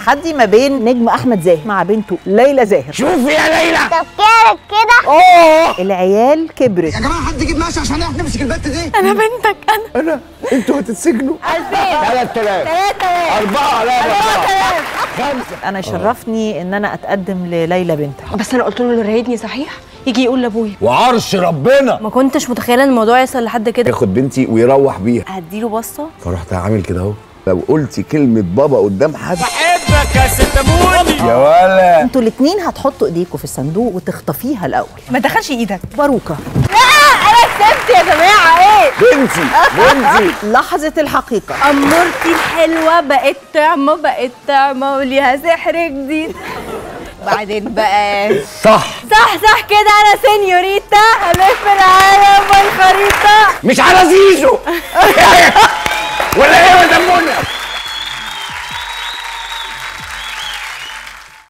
تحدي ما بين نجم احمد زاهر مع بنته ليلى زاهر شوفي يا ليلى طب كده كده اوه العيال كبرت يا جماعه حد يجيب ماشي عشان نعرف نمسك البت دي انا بنتك انا انا انتوا هتتسجنوا 3000 أربعة لا أربعة خمسة انا يشرفني ان انا اتقدم لليلى بنتها بس انا قلت له اللي رايدني صحيح يجي يقول لابويا وعرش ربنا ما كنتش متخيله ان الموضوع يوصل لحد كده ياخد بنتي ويروح بيها هديله بصه فرحت عامل كده اهو لو قلتي كلمة بابا قدام حد بحبك يا ست بوني يا ولا انتوا الاتنين هتحطوا ايديكوا في الصندوق وتخطفيها الاول ما تدخلش ايدك باروكه انا كسبت يا جماعه ايه بنتي بنتي لحظه الحقيقه امورتي الحلوه بقت طعمه بقت طعمه وليها سحر جديد بعدين بقى صح صح صح كده انا سينيوريتا هلف العالم والخريطه مش على زيزو ولا ايه يا دمونة